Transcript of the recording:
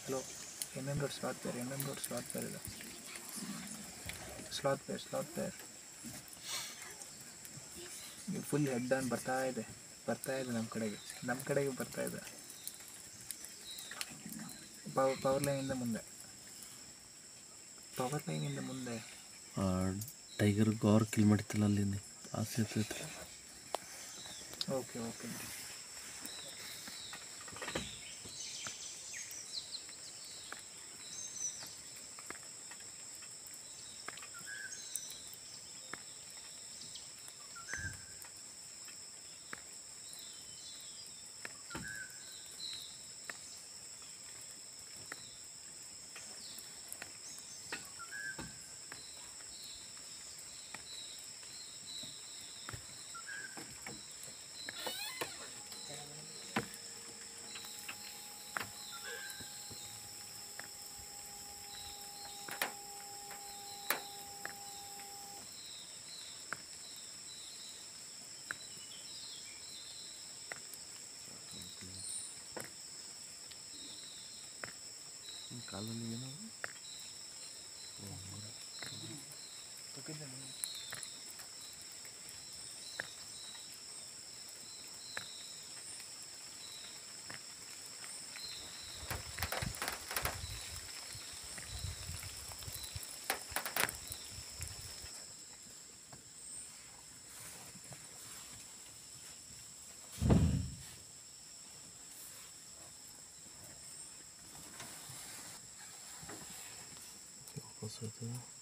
Slow in road sloth bear in road sloth bear ಇದೆ sloth ಬೇರ್ sloth ಬೇರ್ full head on ಬರ್ತಾ ಇದೆ ಬರ್ತಾ ಇದೆ ನಮ್ಮ ಕಡೆಗೆ ನಮ್ಮ ಕಡೆಗೆ ಬರ್ತಾ ಇದೆ ಪವರ್ ಪವರ್ ಲೈನಿಂದ ಮುಂದೆ ಪವರ್ ಲೈನಿಂದ ಮುಂದೆ ಟೈಗರ್ ಗೌರ್ ಕಿಲ್ ಮಾಡಿತ್ತಲ್ಲ ಅಲ್ಲಿ ಆ ಸೇತುವೆ ಹತ್ರ. ಓಕೆ ಓಕೆ ಕಾಲಲ್ಲಿ ಏನೋ ವಾಪಸ್ ಹೋಯ್ತು